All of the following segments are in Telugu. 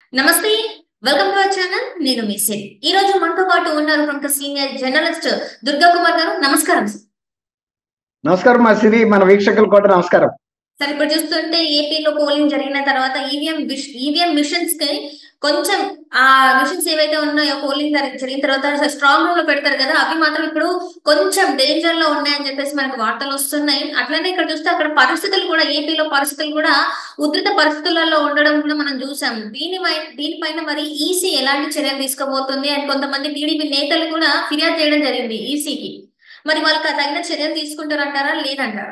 నమస్తే వెల్కమ్ టు అవర్ ఛానల్ నేను మీ సిరి ఈ రోజు మనతో పాటు ఉన్నారు ప్రముఖ సీనియర్ జర్నలిస్ట్ దుర్గా కుమార్ గారు నమస్కారం సార్. నమస్కారం మా సిరి మన వీక్షకులు కూడా నమస్కారం సార్ ఇప్పుడు చూస్తుంటే ఏపీలో పోలింగ్ జరిగిన తర్వాత ఈవీఎం ఈవీఎం మిషన్స్ కి కొంచెం ఆ మిషన్స్ ఏవైతే ఉన్నాయో పోలింగ్ జరి- జరిగిన తర్వాత స్ట్రాంగ్ రూమ్ లో పెడతారు కదా అవి మాత్రం ఇప్పుడు కొంచెం డేంజర్ లో ఉన్నాయని చెప్పేసి మనకు వార్తలు వస్తున్నాయి అట్లనే ఇక్కడ చూస్తే అక్కడ పరిస్థితులు కూడా ఏపీలో పరిస్థితులు కూడా ఉధృత పరిస్థితులలో ఉండడం కూడా మనం చూసాం దీని పై- దీనిపైన మరి ఈసీ ఎలాంటి చర్యలు తీసుకోబోతుంది అండ్ కొంతమంది టీడీపీ నేతలు కూడా ఫిర్యాదు చేయడం జరిగింది ఈసీకి మరి వాళ్ళకి ఆ తగిన చర్యలు తీసుకుంటారంటారా లేదంటారా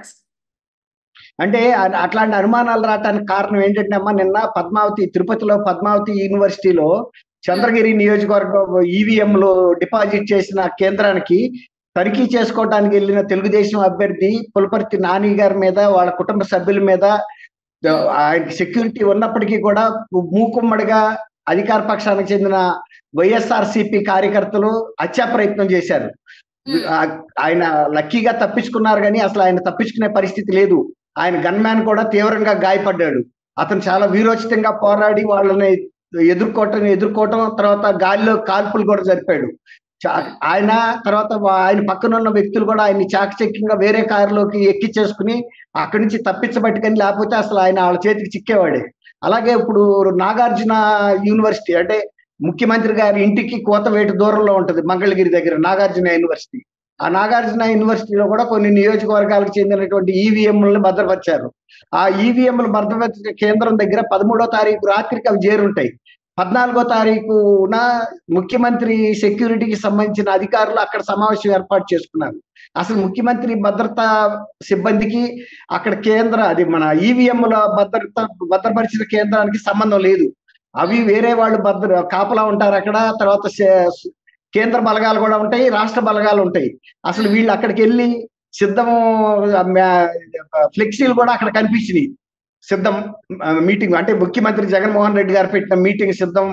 అంటే అ- అట్లాంటి అనుమానాలు రావడానికి కారణం ఏంటంటే అమ్మా నిన్న పద్మావతి తిరుపతిలో పద్మావతి యూనివర్సిటీలో చంద్రగిరి నియోజకవర్గం ఈవీఎంలు డిపాజిట్ చేసిన కేంద్రానికి తనిఖీ చేసుకోవడానికి వెళ్ళిన తెలుగుదేశం అభ్యర్థి పులపర్తి నాని గారి మీద వాళ్ళ కుటుంబ సభ్యుల మీద ద- ఆయనకి సెక్యూరిటీ ఉన్నప్పటికీ కూడా మూకుమ్మడిగా అధికార పక్షానికి చెందిన వైఎస్ఆర్ కార్యకర్తలు హత్యా ప్రయత్నం చేశారు ఉమ్. ఆ- ఆయన లక్కీగా తప్పించుకున్నారు కానీ అసలు ఆయన తప్పించుకునే పరిస్థితి లేదు ఆయన గన్మ్యాన్ కూడా తీవ్రంగా గాయపడ్డాడు అతను చాలా వీరోచితంగా పోరాడి వాళ్ళని ఎదుర్కోవటం ఎదుర్కోవటం తర్వాత గాలిలో కాల్పులు కూడా జరిపాడు చా- ఆయన తర్వాత వా- ఆయన పక్కన ఉన్న వ్యక్తులు కూడా ఆయన్ని చాకచక్యంగా వేరే కారులోకి ఎక్కించేసుకుని అక్కడి నుంచి తప్పించబట్టుకని లేకపోతే అసలు ఆయన వాళ్ళ చేతికి చిక్కేవాడే అలాగే ఇప్పుడు నాగార్జున యూనివర్సిటీ అంటే ముఖ్యమంత్రి గారి ఇంటికి కోతవేటు దూరంలో ఉంటది మంగళగిరి దగ్గర నాగార్జున యూనివర్సిటీ ఆ నాగార్జున యూనివర్సిటీలో కూడా కొన్ని నియోజకవర్గాలకు చెందినటువంటి ఈవీఎంలను భద్రపరిచారు ఆ ఈవీఎంలు భద్రపరిచిన కేంద్రం దగ్గర పదమూడో తారీఖు రాత్రికి అవి చేరుంటాయి పద్నాలుగో తారీఖున ముఖ్యమంత్రి సెక్యూరిటీకి సంబంధించిన అధికారులు అక్కడ సమావేశం ఏర్పాటు చేసుకున్నారు అసలు ముఖ్యమంత్రి భద్రతా సిబ్బందికి అక్కడ కేంద్ర అది మన ఈవీఎంల భద్రత భద్రపరిచిన కేంద్రానికి సంబంధం లేదు అవి వేరే వాళ్ళు భద్ర కాపలా ఉంటారు అక్కడ తర్వాత సే- కేంద్ర బలగాలు కూడా ఉంటాయి రాష్ట్ర బలగాలు ఉంటాయి అసలు వీళ్ళు అక్కడికి వెళ్ళి సిద్ధం ఫ్లెక్సీలు కూడా అక్కడ కనిపించినాయి సిద్ధం మీటింగ్ అంటే ముఖ్యమంత్రి జగన్మోహన్ రెడ్డి గారు పెట్టిన మీటింగ్ సిద్ధం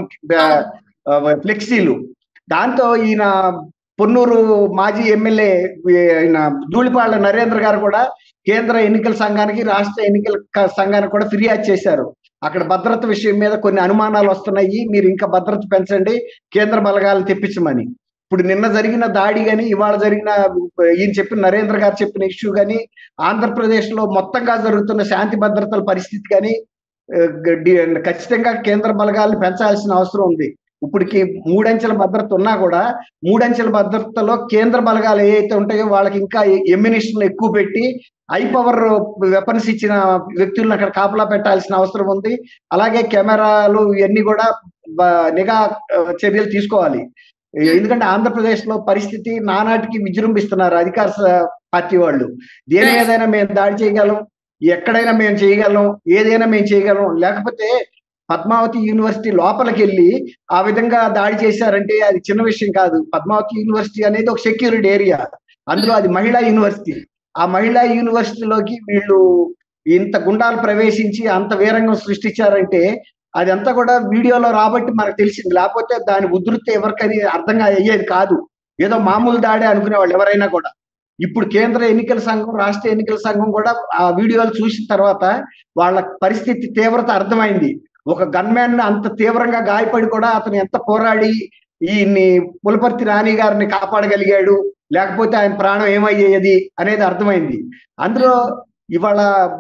ఆ, ఫ్లెక్సీలు దాంతో ఈయన పొన్నూరు మాజీ ఎమ్మెల్యే ఆయన ధూళిపాళ్ల నరేంద్ర గారు కూడా కేంద్ర ఎన్నికల సంఘానికి రాష్ట్ర ఎన్నికల క- సంఘానికి కూడా ఫిర్యాదు చేశారు అక్కడ భద్రత విషయం మీద కొన్ని అనుమానాలు వస్తున్నాయి మీరు ఇంకా భద్రత పెంచండి కేంద్ర బలగాలు తెప్పించమని ఇప్పుడు నిన్న జరిగిన దాడి గాని ఇవాళ జరిగిన ఈయన చెప్పిన నరేంద్ర గారు చెప్పిన ఇష్యూ గాని ఆంధ్రప్రదేశ్ లో మొత్తంగా జరుగుతున్న శాంతి భద్రతల పరిస్థితి కానీ ఆ, గడ్డి- ఖచ్చితంగా కేంద్ర బలగాలను పెంచాల్సిన అవసరం ఉంది ఇప్పటికి మూడంచెల భద్రత ఉన్నా కూడా మూడంచెల భద్రతలో కేంద్ర బలగాలు ఏవైతే ఉంటాయో వాళ్ళకి ఇంకా ఎమ్యునిషన్ ఎక్కువ పెట్టి హై పవర్ వెపన్స్ ఇచ్చిన వ్యక్తులను అక్కడ కాపలా పెట్టాల్సిన అవసరం ఉంది అలాగే కెమెరాలు ఇవన్నీ కూడా బ- నిఘా ఆ, చర్యలు తీసుకోవాలి ఎందుకంటే ఆంధ్రప్రదేశ్ లో పరిస్థితి నానాటికి విజృంభిస్తున్నారు అధికార స- పార్టీ వాళ్ళు దేని మీదైనా మేము దాడి చేయగలం ఎక్కడైనా మేము చేయగలం ఏదైనా మేము చేయగలం లేకపోతే పద్మావతి యూనివర్సిటీ లోపలికి వెళ్ళి ఆ విధంగా దాడి చేశారంటే అది చిన్న విషయం కాదు పద్మావతి యూనివర్సిటీ అనేది ఒక సెక్యూరిటీ ఏరియా అందులో అది మహిళా యూనివర్సిటీ ఆ మహిళా యూనివర్సిటీలోకి వీళ్ళు ఇంత గుండాలు ప్రవేశించి అంత వీరంగం సృష్టించారంటే అదంతా కూడా వీడియోలో రాబట్టి మనకు తెలిసింది లేకపోతే దాని ఉధృతి ఎవరికని అర్థంగా అయ్యేది కాదు ఏదో మామూలు దాడే అనుకునేవాళ్ళు ఎవరైనా కూడా ఇప్పుడు కేంద్ర ఎన్నికల సంఘం రాష్ట్ర ఎన్నికల సంఘం కూడా ఆ వీడియోలు చూసిన తర్వాత వాళ్ళ పరిస్థితి తీవ్రత అర్థమైంది ఒక గన్మ్యాన్ అంత తీవ్రంగా గాయపడి కూడా అతను ఎంత పోరాడి ఈయన్ని పులపర్తి రాణి గారిని కాపాడగలిగాడు లేకపోతే ఆయన ప్రాణం ఏమయ్యేది అనేది అర్థమైంది అందులో ఇవాళ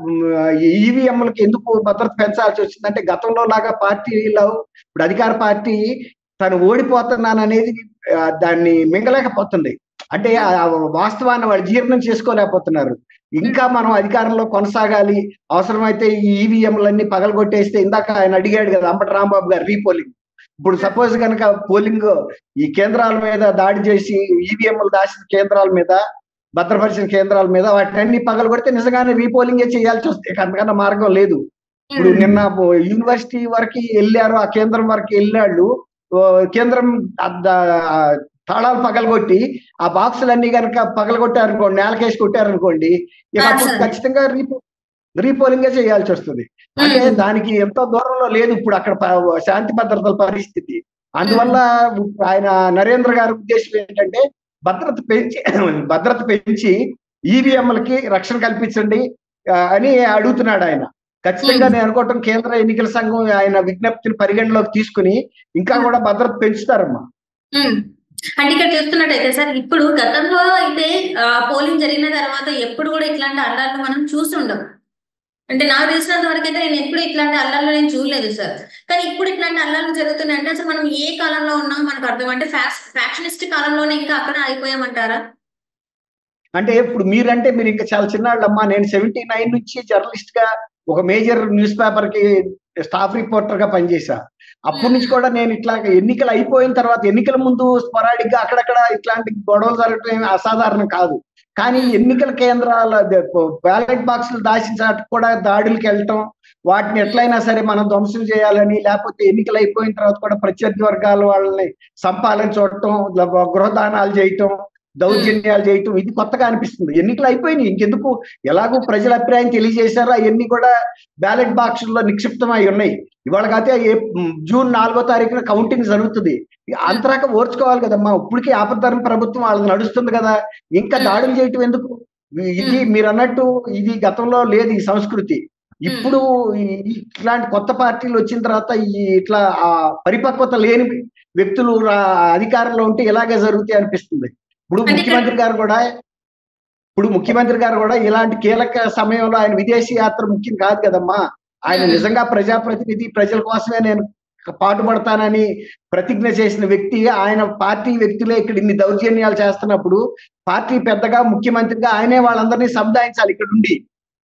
ఈవీఎంలకి ఎందుకు భద్రత పెంచాల్సి వచ్చిందంటే గతంలో లాగా పార్టీలో ఇప్పుడు అధికార పార్టీ తను ఓడిపోతున్నాను అనేది ఆ, దాన్ని మింగలేకపోతుంది అంటే ఆ వాస్తవాన్ని వాళ్ళు జీర్ణం చేసుకోలేకపోతున్నారు ఇంకా మనం అధికారంలో కొనసాగాలి అవసరమైతే ఈ ఈవీఎంలన్నీ పగలగొట్టేస్తే ఇందాక ఆయన అడిగాడు కదా అంబటి రాంబాబు గారు రీపోలింగ్ ఇప్పుడు సపోజ్ కనుక పోలింగ్ ఈ కేంద్రాల మీద దాడి చేసి ఈవీఎంలు దాచిన కేంద్రాల మీద భద్రపరిచిన కేంద్రాల మీద వాటిని పగలగొడితే నిజంగానే రీపోలింగే చేయాల్సి వస్తే ఇక అంతకన్నా మార్గం లేదు ఇప్పుడు నిన్న పో- యూనివర్సిటీ వరకు వెళ్ళారు ఆ కేంద్రం వరకు వెళ్ళాళ్ళు ఓ, కేంద్రం అద్ద- ఆ తాళాలు పగలగొట్టి ఆ బాక్సులన్నీ కనుక పగలగొట్టారనుకోండి నేలకేసి కొట్టారనుకోండి ఇక అప్పుడు సరే. ఖచ్చితంగా రీపో రీపోలింగే చేయాల్సి వస్తుంది అంటే దానికి ఎంతో దూరంలో లేదు ఇప్పుడు అక్కడ ప- శాంతి భద్రతల పరిస్థితి అందువల్ల ఆయన నరేంద్ర గారి ఉద్దేశం ఏంటంటే భద్రత పెంచి భద్రత పెంచి ఈవీఎంలకి రక్షణ కల్పించండి ఆ, అని అడుగుతున్నాడు ఆయన ఖచ్చితంగా Hmm. నేను అనుకోవటం కేంద్ర ఎన్నికల సంఘం ఆయన విజ్ఞప్తిని పరిగణలోకి తీసుకుని ఇంకా Hmm. కూడా భద్రత పెంచుతారమ్మా ఉమ్. అంటే ఇక్కడ చూస్తున్నట్టయితే సార్ ఇప్పుడు గతంలో అయితే ఆ, పోలింగ్ జరిగిన తర్వాత ఎప్పుడు కూడా ఇట్లాంటి అల్లాలు మనం చూస్తుండం అంటే నాకు తెలిసినంత వరకు అయితే నేను ఎప్పుడు ఇట్లాంటి అల్లాలు నేను చూడలేదు సార్ కానీ ఇప్పుడు ఇట్లాంటి అల్లాలు జరుగుతున్నాయి అంటే అసలు మనం ఏ కాలంలో ఉన్నాం మనకు అర్థం అంటే ఫ్యాక్షనిస్ట్ కాలంలోనే ఇంకా అక్కడ అయిపోయామంటారా అంటే ఇప్పుడు మీరంటే మీరు ఇంకా చాలా చిన్నాళ్ళమ్మా నేను సెవెంటీ నైన్ నుంచి జర్నలిస్ట్ గా ఒక మేజర్ న్యూస్ పేపర్ కి స్టాఫ్ రిపోర్టర్ గా పనిచేశా అప్పటి నుంచి కూడా నేను ఇట్లా ఎన్నికలు అయిపోయిన తర్వాత ఎన్నికల ముందు స్పొరాడిక్ గా అక్కడక్కడ ఇట్లాంటి గొడవలు జరగటం ఏమీ అసాధారణం కాదు కానీ ఎన్నికల కేంద్రాల బ్యాలెట్ బాక్సులు దాచిన చాటు కూడా దాడులకు వెళ్ళటం వాటిని ఎట్లయినా సరే మనం ధ్వంసం చేయాలని లేకపోతే ఎన్నికలు అయిపోయిన తర్వాత కూడా ప్రత్యర్థి వర్గాల వాళ్ళని సంపాలని చూడటం గృ- గృహదానాలు చేయటం దౌర్జన్యాలు చేయటం ఇది కొత్తగా అనిపిస్తుంది ఎన్నికలు అయిపోయినాయి ఇంకెందుకు ఎలాగో ప్రజల అభిప్రాయం తెలియజేశారో అవన్నీ కూడా బ్యాలెట్ బాక్సుల్లో నిక్షిప్తమై ఉన్నాయి ఇవాళ కాతే ఏ- మ్, జూన్ నాలుగో తారీఖున కౌంటింగ్ జరుగుతుంది అంతరాక ఓర్చుకోవాలి కదమ్మా ఇప్పటికీ ఆపద్ధర్మ ప్రభుత్వం వాళ్ళది నడుస్తుంది కదా ఇంకా దాడులు చేయటం ఎందుకు ఇది మీరు అన్నట్టు ఇది గతంలో లేదు ఈ సంస్కృతి ఇప్పుడు ఈ- ఈ ఇట్లాంటి కొత్త పార్టీలు వచ్చిన తర్వాత ఈ ఇట్లా ఆ పరిపక్వత లేని వ్యక్తులు రా- అధికారంలో ఉంటే ఇలాగే జరుగుతాయి అనిపిస్తుంది ఇప్పుడు అంటే ఇక్కడ- ముఖ్యమంత్రి గారు కూడా ఇప్పుడు ముఖ్యమంత్రి గారు కూడా ఇలాంటి కీలక సమయంలో ఆయన విదేశీ యాత్ర ముఖ్యం కాదు కదమ్మా ఆయన మ్మ్. నిజంగా ప్రజాప్రతినిధి ప్రజల కోసమే నేను పాటుపడతానని ప్రతిజ్ఞ చేసిన వ్యక్తి ఆయన పార్టీ వ్యక్తులే ఇక్కడ ఇన్ని దౌర్జన్యాలు చేస్తున్నప్పుడు పార్టీ పెద్దగా ముఖ్యమంత్రిగా ఆయనే వాళ్ళందరినీ సముదాయించాలి ఇక్కడ ఉండి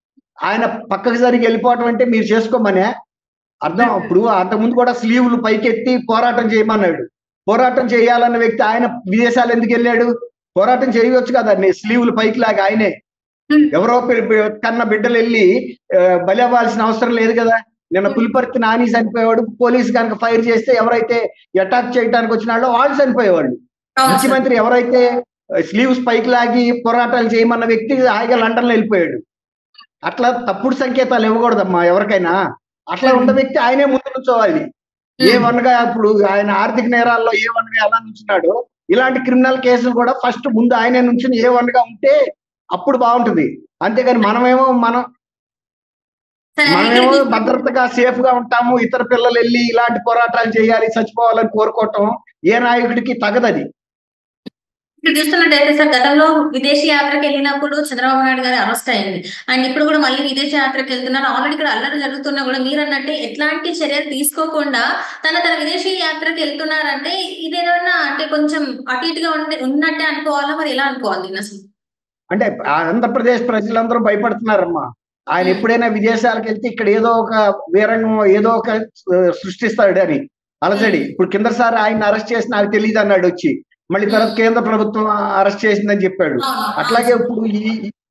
ఆయన పక్కకు జరిగి వెళ్ళిపోవటం అంటే మీరు చేసుకోమనే అర్థం ఇప్పుడు అంతకుముందు కూడా స్లీవులు పైకెత్తి పోరాటం చేయమన్నాడు పోరాటం చేయాలన్న వ్యక్తి ఆయన విదేశాలు ఎందుకు వెళ్ళాడు పోరాటం చేయవచ్చు కదా స్లీవులు పైకి లాగా ఆయనే Hmm. ఎవరో పి- పి- కన్న బిడ్డలు వెళ్ళి ఆ, బలి అవ్వాల్సిన అవసరం లేదు కదా నిన్న పులిపర్తి నాని చనిపోయేవాడు పోలీస్ కనుక ఫైర్ చేస్తే ఎవరైతే అటాక్ చేయడానికి వచ్చిన వాళ్ళు వాళ్ళు చనిపోయేవాళ్ళు అవును సార్. ముఖ్యమంత్రి ఎవరైతే స్లీవ్స్ పైకి లాగి పోరాటాలు చేయమన్న వ్యక్తి హాయిగా లండన్ లో వెళ్ళిపోయాడు అట్లా తప్పుడు సంకేతాలు ఇవ్వకూడదమ్మా ఎవరికైనా అట్లా ఉన్న వ్యక్తి ఆయనే ముందు నుంచోవాలి ఏ వన్ గా ఇప్పుడు ఆయన ఆర్థిక నేరాల్లో ఏ వన్ గా ఎలా నుంచున్నాడో ఇలాంటి క్రిమినల్ కేసులు కూడా ఫస్ట్ ముందు ఆయనే నుంచి ఏ వన్ గా ఉంటే అప్పుడు బాగుంటుంది అంతేగాని మనమేమో మనం సార్, మనమేమో ఇక్కడ భద్రతగా సేఫ్ గా ఉంటాము ఇతర పిల్లలు వెళ్ళి ఇలాంటి పోరాటాలు చేయాలి చచ్చిపోవాలని కోరుకోవటం ఏ నాయకుడికి తగదది ఇక్కడ చూస్తున్నట్టయితే సార్ గతంలో విదేశీ యాత్రకు వెళ్ళినప్పుడు చంద్రబాబు నాయుడు గారు అరెస్ట్ అయింది అండ్ ఇప్పుడు కూడా మళ్ళీ విదేశీ యాత్రకు వెళ్తున్నారు ఆల్రెడీ ఇక్కడ అల్లరి జరుగుతున్నా కూడా మీరు అన్నట్టే ఎట్లాంటి చర్యలు తీసుకోకుండా తన తన విదేశీ యాత్రకు వెళ్తున్నారంటే ఇదేదన్నా అంటే కొంచెం అటు ఇటుగా ఉండే ఉన్నట్టే అనుకోవాలా మరి ఎలా అనుకోవాలి దీన్ని అసలు అంటే ఆంధ్రప్రదేశ్ ప్రజలందరూ భయపడుతున్నారమ్మా ఆయన ఎప్పుడైనా విదేశాలకు వెళ్తే ఇక్కడ ఏదో ఒక వీరంగం ఏదో ఒక ఆ, సృష్టిస్తాడు అని అలజడి ఇప్పుడు కిందసారి ఆయన అరెస్ట్ చేసి నాకు తెలియదు అన్నాడు వచ్చి మళ్ళీ తర్వాత కేంద్ర ప్రభుత్వం అరెస్ట్ చేసిందని చెప్పాడు అవును, అట్లాగే ఇప్పుడు ఈ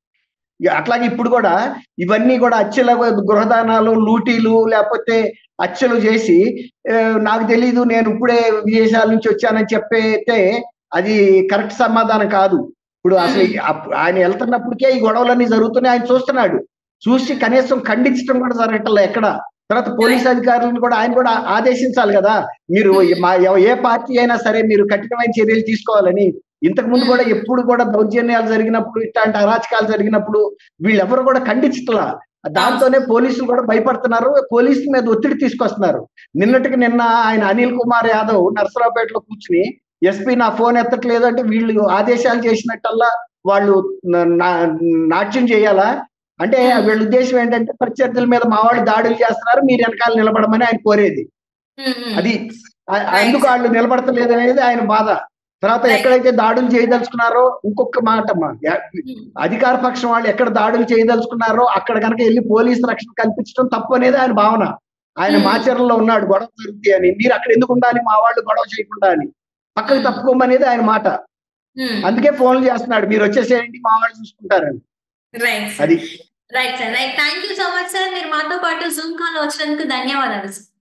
ఈ- అట్లాగే ఇప్పుడు కూడా ఇవన్నీ కూడా అచ్చెల గృహదానాలు లూటీలు లేకపోతే హత్యలు చేసి ఆ, నాకు తెలీదు నేను ఇప్పుడే విదేశాల నుంచి వచ్చానని చెప్పైతే అది కరెక్ట్ సమాధానం కాదు ఇప్పుడు అసలు ఈ- అప్- ఆయన వెళ్తున్నప్పటికే ఈ గొడవలన్నీ జరుగుతున్నాయి ఆయన చూస్తున్నాడు చూసి కనీసం ఖండించడం కూడా జరగట్లే ఎక్కడ తర్వాత పోలీస్ అధికారులను కూడా ఆయన కూడా ఆదేశించాలి కదా మీరు మా ఎవ- ఏ పార్టీ అయినా సరే మీరు కఠినమైన చర్యలు తీసుకోవాలని ఇంతకు ముందు కూడా ఎప్పుడు కూడా దౌర్జన్యాలు జరిగినప్పుడు ఇట్లాంటి అరాచకాలు జరిగినప్పుడు వీళ్ళెవరు కూడా ఖండించట్లా దాంతోనే పోలీసులు కూడా భయపడుతున్నారు పోలీసుల మీద ఒత్తిడి తీసుకొస్తున్నారు నిన్నటికి నిన్న ఆయన అనిల్ కుమార్ యాదవ్ నర్సరావుపేటలో కూర్చుని ఎస్పీ నా ఫోన్ ఎత్తట్లేదు అంటే వీళ్ళు ఆదేశాలు చేసినట్టల్లా వాళ్ళు నా- నా- నాట్యం చేయాలా అంటే వీళ్ళ ఉద్దేశం ఏంటంటే ప్రత్యర్థుల మీద మా వాళ్ళు దాడులు చేస్తున్నారు మీరు వెనకాల నిలబడమని ఆయన కోరేది ఉమ్, ఉమ్. అది ఆ- అందుకు వాళ్ళు నిలబడతలేదు అనేది ఆయన బాధ తర్వాత Right. ఎక్కడైతే దాడులు చేయదలుచుకున్నారో ఇంకొక మాట అమ్మా యా- ఉమ్. అధికార పక్షం వాళ్ళు ఎక్కడ దాడులు చేయదలుచుకున్నారో అక్కడ కనుక వెళ్ళి పోలీసు రక్షణ కల్పించడం తప్పు అనేది ఆయన భావన ఆయన Hmm. మాచర్లలో ఉన్నాడు గొడవ జరుగుతాయి అని మీరు అక్కడ ఎందుకు ఉండాలి మా వాళ్ళు గొడవ చేయకుండా అని పక్కకు Hmm. తప్పుకోమనేది ఆయన మాట ఉమ్. అందుకే ఫోన్లు చేస్తున్నాడు మీరు వచ్చేసేయండి మా వాళ్ళు చూసుకుంటారని రైట్ సార్ అది right sir right thank you so much sir మీరు మాతో పాటు జూమ్ కాల్ వచ్చినందుకు ధన్యవాదాలు సార్